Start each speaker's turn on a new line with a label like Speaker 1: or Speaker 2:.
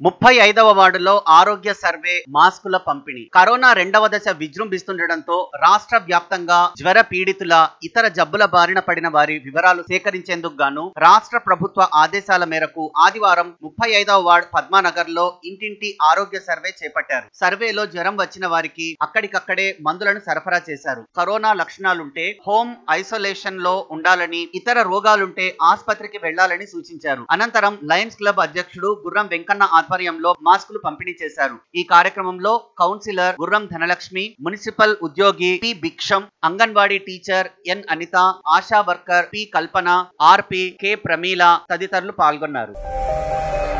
Speaker 1: ముప్పై ఐదవ వార్డులో ఆరోగ్య సర్వే మాస్కుల పంపిణీ కరోనా రెండవ దశ విజృంభిస్తుండటంతో రాష్ట్ర వ్యాప్తంగా జ్వర పీడితుల ఇతర జబ్బుల బారిన పడిన వారి వివరాలు సేకరించేందుకు గాను రాష్ట్ర ప్రభుత్వ ఆదేశాల మేరకు ఆదివారం ముప్పై ఐదవ వార్డ్ పద్మానగర్ లో ఇంటింటి ఆరోగ్య సర్వే చేపట్టారు సర్వేలో జ్వరం వచ్చిన వారికి అక్కడికక్కడే మందులను సరఫరా చేశారు కరోనా లక్షణాలుంటే హోమ్ ఐసోలేషన్ లో ఉండాలని ఇతర రోగాలుంటే ఆసుపత్రికి వెళ్లాలని సూచించారు అనంతరం లయన్స్ క్లబ్ అధ్యక్షుడు గుర్రం వెంకన్న ఆధ్వర్యంలో మాస్కులు పంపిణీ చేశారు ఈ కార్యక్రమంలో కౌన్సిలర్ గుర్రం ధనలక్ష్మి మున్సిపల్ ఉద్యోగి P Bhiksham anganwadi teacher N Anitha ASHA worker P Kalpana RP K Pramila తదితరులు పాల్గొన్నారు